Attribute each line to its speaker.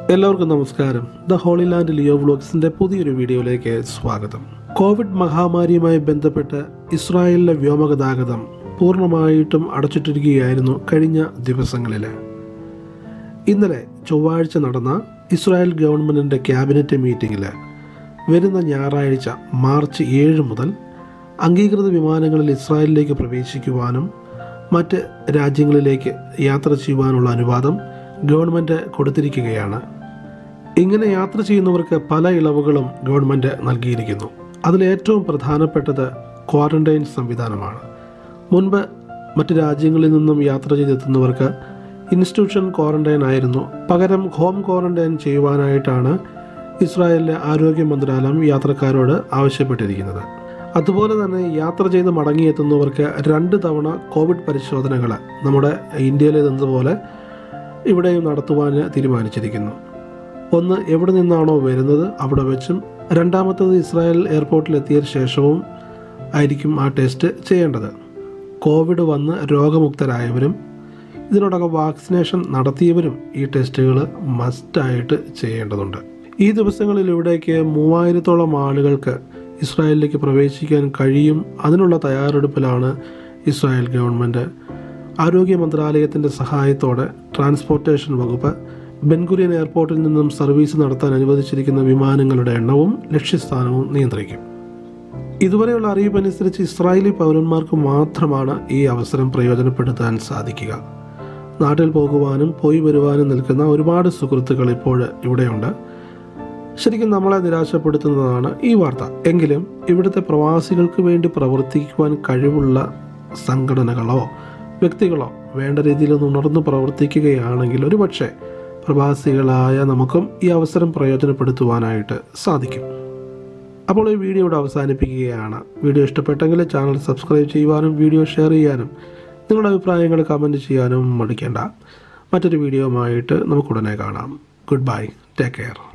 Speaker 1: എല്ലാവർക്കും നമസ്കാരം the holy land Leo വ്ലോഗ്സിന്റെ പുതിയൊരു വീഡിയോയിലേക്ക് സ്വാഗതം കോവിഡ് മഹാമാരിയുമായി ബന്ധപ്പെട്ട് ഇസ്രായേലിലെ വ്യോമഗതാഗതം പൂർണ്ണമായിട്ടും അടച്ചിട്ടിരിക്കുകയായിരുന്നു കഴിഞ്ഞ ദിവസങ്ങളിൽ ഇന്നലെ ചൊവ്വാഴ്ച നടന്ന ഇസ്രായേൽ ഗവൺമെൻറ്റിൻ്റെ ക്യാബിനറ്റ് മീറ്റിങ്ങിൽ വരുന്ന ഞായറാഴ്ച മാർച്ച് ഏഴ് മുതൽ അംഗീകൃത വിമാനങ്ങളിൽ ഇസ്രായേലിലേക്ക് പ്രവേശിക്കുവാനും മറ്റ് രാജ്യങ്ങളിലേക്ക് യാത്ര ചെയ്യുവാനുള്ള അനുവാദം ഗവൺമെൻറ് കൊടുത്തിരിക്കുകയാണ് ഇങ്ങനെ യാത്ര ചെയ്യുന്നവർക്ക് പല ഇളവുകളും ഗവൺമെൻറ് നൽകിയിരിക്കുന്നു അതിലേറ്റവും പ്രധാനപ്പെട്ടത് ക്വാറന്റൈൻ സംവിധാനമാണ് മുൻപ് മറ്റ് രാജ്യങ്ങളിൽ നിന്നും യാത്ര ചെയ്തെത്തുന്നവർക്ക് ഇൻസ്റ്റിറ്റ്യൂഷൻ ക്വാറന്റൈൻ ആയിരുന്നു പകരം ഹോം ക്വാറന്റൈൻ ചെയ്യുവാനായിട്ടാണ് ഇസ്രായേലിലെ ആരോഗ്യ മന്ത്രാലയം യാത്രക്കാരോട് ആവശ്യപ്പെട്ടിരിക്കുന്നത് അതുപോലെ തന്നെ യാത്ര ചെയ്ത് മടങ്ങിയെത്തുന്നവർക്ക് രണ്ട് തവണ കോവിഡ് പരിശോധനകൾ നമ്മുടെ ഇന്ത്യയിലേതെന്നതുപോലെ ഇവിടെയും നടത്തുവാൻ തീരുമാനിച്ചിരിക്കുന്നു ഒന്ന് എവിടെ നിന്നാണോ വരുന്നത് അവിടെ വെച്ചും രണ്ടാമത്തത് ഇസ്രായേൽ എയർപോർട്ടിൽ എത്തിയ ശേഷവും ആയിരിക്കും ആ ടെസ്റ്റ് ചെയ്യേണ്ടത് കോവിഡ് വന്ന് രോഗമുക്തരായവരും ഇതിനോടകം വാക്സിനേഷൻ നടത്തിയവരും ഈ ടെസ്റ്റുകൾ മസ്റ്റായിട്ട് ചെയ്യേണ്ടതുണ്ട് ഈ ദിവസങ്ങളിൽ ഇവിടേക്ക് മൂവായിരത്തോളം ആളുകൾക്ക് ഇസ്രായേലിലേക്ക് പ്രവേശിക്കാൻ കഴിയും അതിനുള്ള തയ്യാറെടുപ്പിലാണ് ഇസ്രായേൽ ഗവൺമെൻറ് ആരോഗ്യ മന്ത്രാലയത്തിൻ്റെ സഹായത്തോടെ ട്രാൻസ്പോർട്ടേഷൻ വകുപ്പ് ബെൻഗുരിയൻ എയർപോർട്ടിൽ നിന്നും സർവീസ് നടത്താൻ അനുവദിച്ചിരിക്കുന്ന വിമാനങ്ങളുടെ എണ്ണവും ലക്ഷ്യസ്ഥാനവും നിയന്ത്രിക്കും ഇതുവരെയുള്ള അറിയിപ്പനുസരിച്ച് ഇസ്രായേലി പൗരന്മാർക്ക് മാത്രമാണ് ഈ അവസരം പ്രയോജനപ്പെടുത്താൻ സാധിക്കുക നാട്ടിൽ പോകുവാനും പോയി വരുവാനും നിൽക്കുന്ന ഒരുപാട് സുഹൃത്തുക്കൾ ഇപ്പോൾ ഇവിടെയുണ്ട് ശരിക്കും നമ്മളെ നിരാശപ്പെടുത്തുന്നതാണ് ഈ വാർത്ത എങ്കിലും ഇവിടുത്തെ പ്രവാസികൾക്ക് വേണ്ടി പ്രവർത്തിക്കുവാൻ കഴിവുള്ള സംഘടനകളോ വ്യക്തികളോ വേണ്ട രീതിയിൽ ഒന്ന് ഉണർന്നു പ്രവർത്തിക്കുകയാണെങ്കിൽ ഒരുപക്ഷെ പ്രവാസികളായ നമുക്കും ഈ അവസരം പ്രയോജനപ്പെടുത്തുവാനായിട്ട് സാധിക്കും അപ്പോൾ ഈ വീഡിയോ ഇവിടെ അവസാനിപ്പിക്കുകയാണ് വീഡിയോ ഇഷ്ടപ്പെട്ടെങ്കിൽ ചാനൽ സബ്സ്ക്രൈബ് ചെയ്യുവാനും വീഡിയോ ഷെയർ ചെയ്യാനും നിങ്ങളുടെ അഭിപ്രായങ്ങൾ കമൻറ്റ് ചെയ്യാനും മടിക്കേണ്ട മറ്റൊരു വീഡിയോയുമായിട്ട് നമുക്കുടനെ കാണാം ഗുഡ് ബൈ ടേക്ക് കെയർ